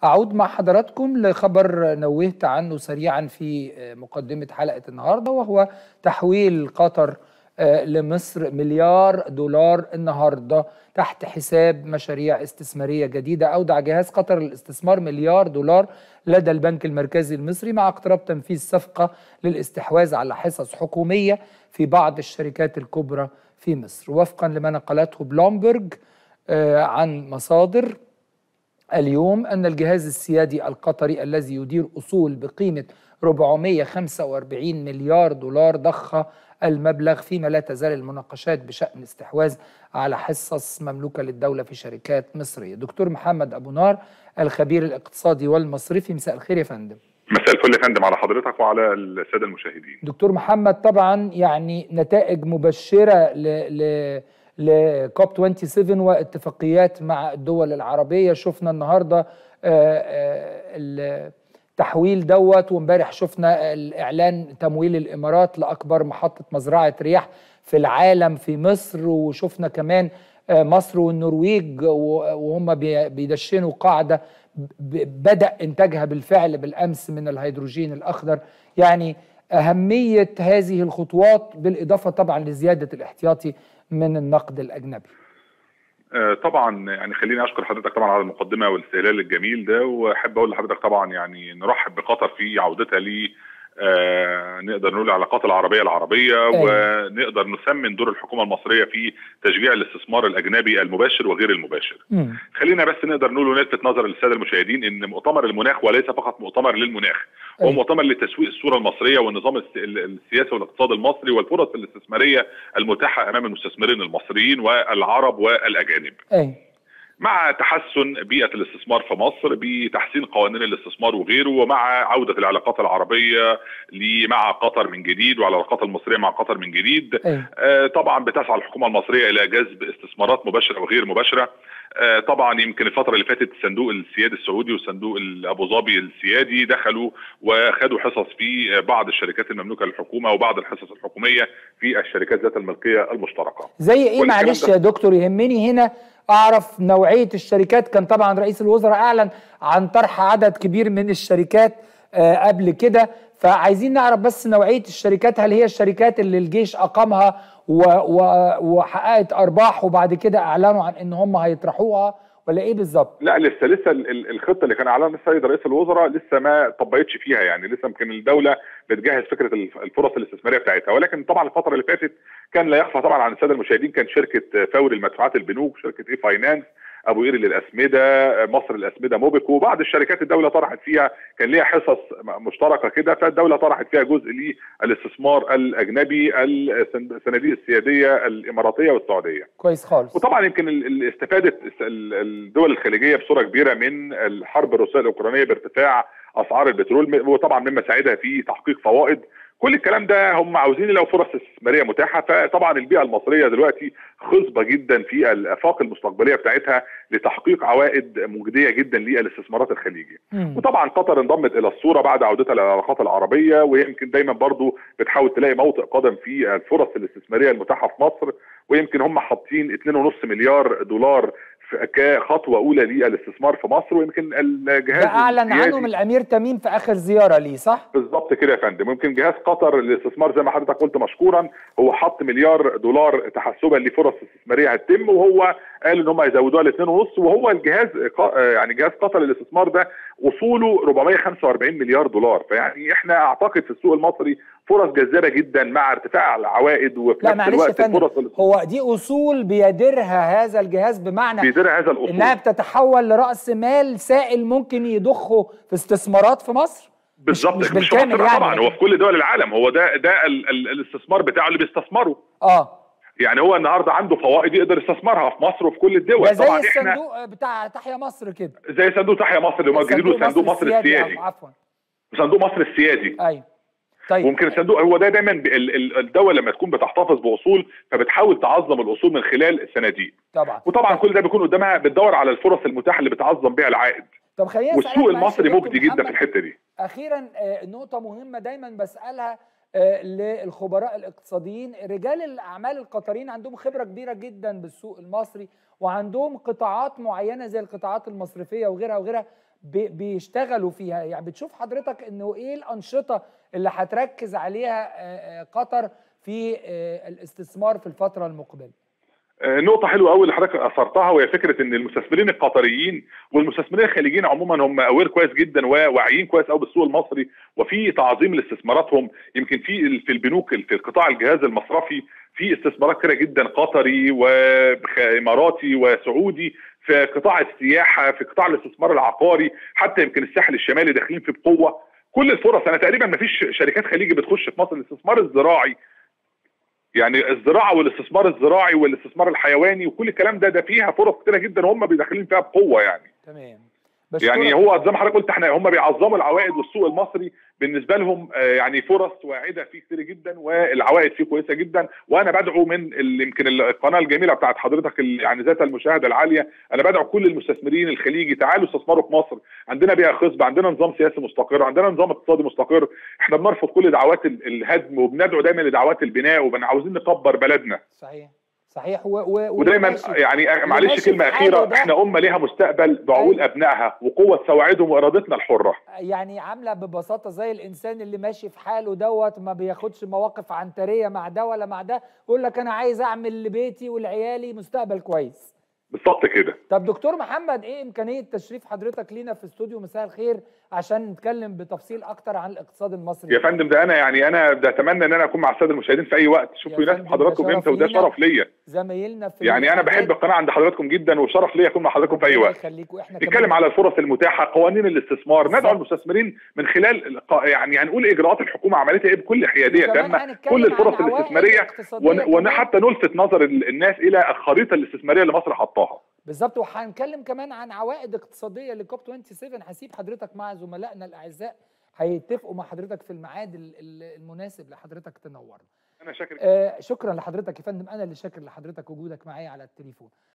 أعود مع حضراتكم لخبر نوهت عنه سريعا في مقدمة حلقة النهاردة وهو تحويل قطر لمصر مليار دولار النهاردة تحت حساب مشاريع استثمارية جديدة أودع جهاز قطر للاستثمار مليار دولار لدى البنك المركزي المصري مع اقتراب تنفيذ صفقة للاستحواذ على حصص حكومية في بعض الشركات الكبرى في مصر وفقا لما نقلته بلومبرج عن مصادر اليوم أن الجهاز السيادي القطري الذي يدير أصول بقيمة 445 مليار دولار ضخ المبلغ فيما لا تزال المناقشات بشأن استحواذ على حصص مملوكة للدولة في شركات مصرية دكتور محمد أبو نار الخبير الاقتصادي والمصرفي مساء الخير يا فندم مساء الفل يا فندم على حضرتك وعلى السادة المشاهدين دكتور محمد طبعا يعني نتائج مبشرة ل... ل... لكوب 27 واتفاقيات مع الدول العربيه شفنا النهارده التحويل دوت وامبارح شفنا الاعلان تمويل الامارات لاكبر محطه مزرعه رياح في العالم في مصر وشفنا كمان مصر والنرويج وهم بيدشنوا قاعده بدا انتاجها بالفعل بالامس من الهيدروجين الاخضر يعني اهميه هذه الخطوات بالاضافه طبعا لزياده الاحتياطي من النقد الاجنبي طبعا يعني خليني اشكر حضرتك طبعا على المقدمه والاستهلال الجميل ده واحب اقول لحضرتك طبعا يعني نرحب بقطر في عودتها ل آه نقدر نقول العلاقات العربيه العربيه أيه. ونقدر نثمن دور الحكومه المصريه في تشجيع الاستثمار الاجنبي المباشر وغير المباشر. م. خلينا بس نقدر نقول ونلفت نظر للساده المشاهدين ان مؤتمر المناخ وليس فقط مؤتمر للمناخ أيه. هو مؤتمر لتسويق الصوره المصريه والنظام السياسي والاقتصاد المصري والفرص الاستثماريه المتاحه امام المستثمرين المصريين والعرب والاجانب. أيه. مع تحسن بيئة الاستثمار في مصر بتحسين قوانين الاستثمار وغيره ومع عودة العلاقات العربية مع قطر من جديد والعلاقات المصرية مع قطر من جديد أيه. آه طبعا بتسعى الحكومة المصرية إلى جذب استثمارات مباشرة وغير مباشرة آه طبعا يمكن الفترة اللي فاتت صندوق السيادي السعودي وصندوق أبو ظبي السيادي دخلوا وخدوا حصص في بعض الشركات المملوكة للحكومة وبعض الحصص الحكومية في الشركات ذات الملكية المشتركة زي إيه معلش يا دكتور يهمني هنا اعرف نوعيه الشركات كان طبعا رئيس الوزراء اعلن عن طرح عدد كبير من الشركات آه قبل كده فعايزين نعرف بس نوعيه الشركات هل هي الشركات اللي الجيش اقامها وحققت ارباح وبعد كده اعلنوا عن ان هم هيطرحوها ولا ايه بالظبط؟ لا لسه لسه الخطه اللي كان اعلنها السيد رئيس الوزراء لسه ما طبقتش فيها يعني لسه يمكن الدوله بتجهز فكره الفرص الاستثماريه بتاعتها ولكن طبعا الفتره اللي فاتت كان لا يخفى طبعا عن الساده المشاهدين كان شركه فوري المدفوعات البنوك شركه اي فاينانس ابو قير للاسمده مصر الاسمده موبك وبعض الشركات الدوله طرحت فيها كان ليها حصص مشتركه كده فالدوله طرحت فيها جزء للاستثمار الاجنبي الصناديق السياديه الاماراتيه والسعوديه. كويس خالص. وطبعا يمكن استفادت الدول الخليجيه بصوره كبيره من الحرب الروسيه الاوكرانيه بارتفاع اسعار البترول وطبعا مما ساعدها في تحقيق فوائد كل الكلام ده هم عاوزين لو فرص استثماريه متاحه فطبعا البيئه المصريه دلوقتي خصبه جدا في الافاق المستقبليه بتاعتها لتحقيق عوائد مجديه جدا للاستثمارات الخليجيه. مم. وطبعا قطر انضمت الى الصوره بعد عودتها للعلاقات العربيه ويمكن دايما برضو بتحاول تلاقي موطئ قدم في الفرص الاستثماريه المتاحه في مصر ويمكن هم حاطين 2.5 مليار دولار كخطوه اولى للاستثمار في مصر ويمكن الجهاز ده اعلن عنهم الامير تميم في اخر زياره ليه صح؟ بالظبط كده يا فندم ويمكن جهاز قطر للاستثمار زي ما حضرتك قلت مشكورا هو حط مليار دولار تحسبا لفرص استثماريه هتتم وهو قال ان هم هيزودوها ل 2.5 وهو الجهاز يعني جهاز قطر للاستثمار ده اصوله 445 مليار دولار فيعني احنا اعتقد في السوق المصري فرص جذابه جدا مع ارتفاع العوائد وفي نفس الوقت الفرص هو دي اصول بيديرها هذا الجهاز بمعنى بيديرها هذا الاصول انها بتتحول لراس مال سائل ممكن يضخه في استثمارات في مصر بالظبط مش, مش بالكامل يعني طبعا يعني. هو في كل دول العالم هو ده ده ال ال الاستثمار بتاعه اللي بيستثمره اه يعني هو النهارده عنده فوائد يقدر يستثمرها في مصر وفي كل الدول ده زي طبعا الصندوق بتاع تحيا مصر كده زي صندوق تحيا مصر اللي مجدين له صندوق مصر السيادي عفوا صندوق مصر السيادي ايوه طيب وممكن الصندوق هو ده دايما الدوله لما تكون بتحتفظ باصول فبتحاول تعظم الاصول من خلال الصناديق طبعا وطبعا كل ده بيكون قدامها بتدور على الفرص المتاحه اللي بتعظم بيها العائد طب خلينا والسوق المصري مجدي جدا في الحته دي اخيرا نقطه مهمه دايما بسالها للخبراء الاقتصاديين رجال الاعمال القطريين عندهم خبره كبيره جدا بالسوق المصري وعندهم قطاعات معينه زي القطاعات المصرفيه وغيرها وغيرها بي- بيشتغلوا فيها يعني بتشوف حضرتك انه ايه الانشطه اللي هتركز عليها آه، آه، قطر في آه، الاستثمار في الفتره المقبله آه، نقطة حلوة قوي اللي حضرتك أثرتها وهي فكرة إن المستثمرين القطريين والمستثمرين الخليجيين عموما هم أوير كويس جدا وواعيين كويس قوي بالسوق المصري وفي تعظيم لاستثماراتهم يمكن في في البنوك في قطاع الجهاز المصرفي في استثمارات كتيرة جدا قطري وإماراتي وسعودي في قطاع السياحة في قطاع الاستثمار العقاري حتى يمكن الساحل الشمالي داخلين فيه بقوة كل الفرص أنا تقريبا ما فيش شركات خليجي بتخش في مصر الاستثمار الزراعي يعني الزراعه والاستثمار الزراعي والاستثمار الحيواني وكل الكلام ده ده فيها فرص كتيره جدا هم داخلين فيها بقوه يعني تمام يعني بشكرك. هو زي ما حضرتك قلت احنا هم بيعظموا العوائد والسوق المصري بالنسبه لهم آه، يعني فرص واعده فيه كتير جدا والعوائد فيه كويسه جدا وانا بدعو من ال- يمكن القناه الجميله بتاعت حضرتك اللي يعني ذات المشاهده العاليه انا بدعو كل المستثمرين الخليجي تعالوا استثمروا في مصر عندنا بيئه خصبه عندنا نظام سياسي مستقر عندنا نظام اقتصادي مستقر احنا بنرفض كل دعوات ال- الهدم وبندعو دايما لدعوات البناء وعاوزين نكبر بلدنا صحيح صحيح و... و... ودايما وماشي. يعني ماشي معلش في كلمه حاله اخيره ده. احنا امه ليها مستقبل بعقول أيوة. ابنائها وقوه سواعدهم وارادتنا الحره يعني عامله ببساطه زي الانسان اللي ماشي في حاله دوت ما بياخدش مواقف عنتريه مع ده ولا مع ده يقول لك انا عايز اعمل لبيتي ولعيالي مستقبل كويس بالظبط كده طب دكتور محمد ايه امكانيه تشريف حضرتك لينا في استوديو مساء الخير عشان نتكلم بتفصيل اكتر عن الاقتصاد المصري يا فندم ده انا يعني انا ده اتمنى ان انا اكون مع الساده المشاهدين في اي وقت شوفوا يا يناسب فندم، حضراتكم ده شرف امتى وده لينا. شرف ليا زمايلنا في يعني انا بحب القناه عند حضراتكم جدا وشرف ليا اكون مع حضراتكم في اي ربنا وقت يخليك واحنا نتكلم على الفرص المتاحه قوانين الاستثمار ندعو بالظبط. المستثمرين من خلال الق- يعني هنقول اجراءات الحكومه عملتها ايه بكل حياديه وكمان تامه هنتكلم كل عن الفرص عوائد الاستثماريه اقتصادية ون- كمان. وحتى نلفت نظر ال- الناس الى الخريطه الاستثماريه اللي مصر حطاها بالظبط وهنتكلم كمان عن عوائد اقتصاديه لكوب 27 هسيب حضرتك مع زملائنا الاعزاء هيتفقوا مع حضرتك في الميعاد ال- ال- المناسب لحضرتك تنورنا انا شاكر آه شكرا لحضرتك يا فندم انا اللي شاكر لحضرتك وجودك معايا على التليفون